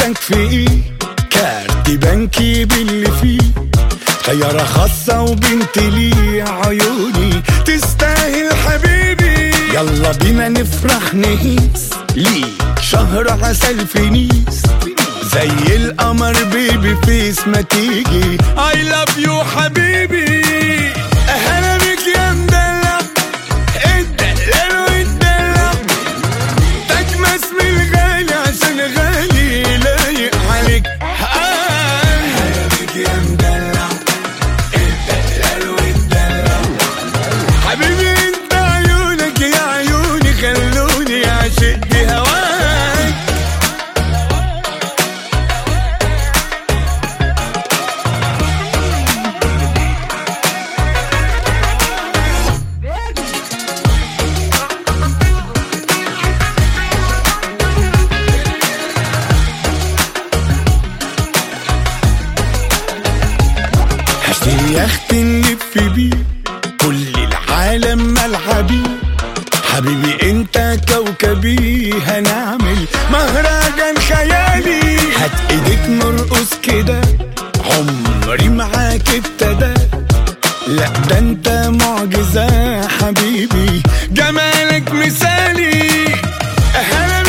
نفسك في ايه كارت بنكي باللي فيه طيارة خاصة وبنت لي عيوني تستاهل حبيبي يلا بينا نفرح نهيس ليك شهر عسل في نيس زي القمر بيبي فيس ما تيجي I love you حبيبي أهلا بك يا مدلع الدلال والدلع تاج اسم الغالي عشان غالي لايق عليك أهلا بك يا مدلع الدلال والدلع حبيبي انت عيونك يا عيوني خلوني اعشق بهواك هشتري يخت نلف بيه كل العالم ملعبي حبيبي انت كوكبي هنعمل مهرجان خيالي هات ايديك نرقص كده عمري معاك ابتدى لا ده انت معجزة حبيبي جمالك مثالي هلا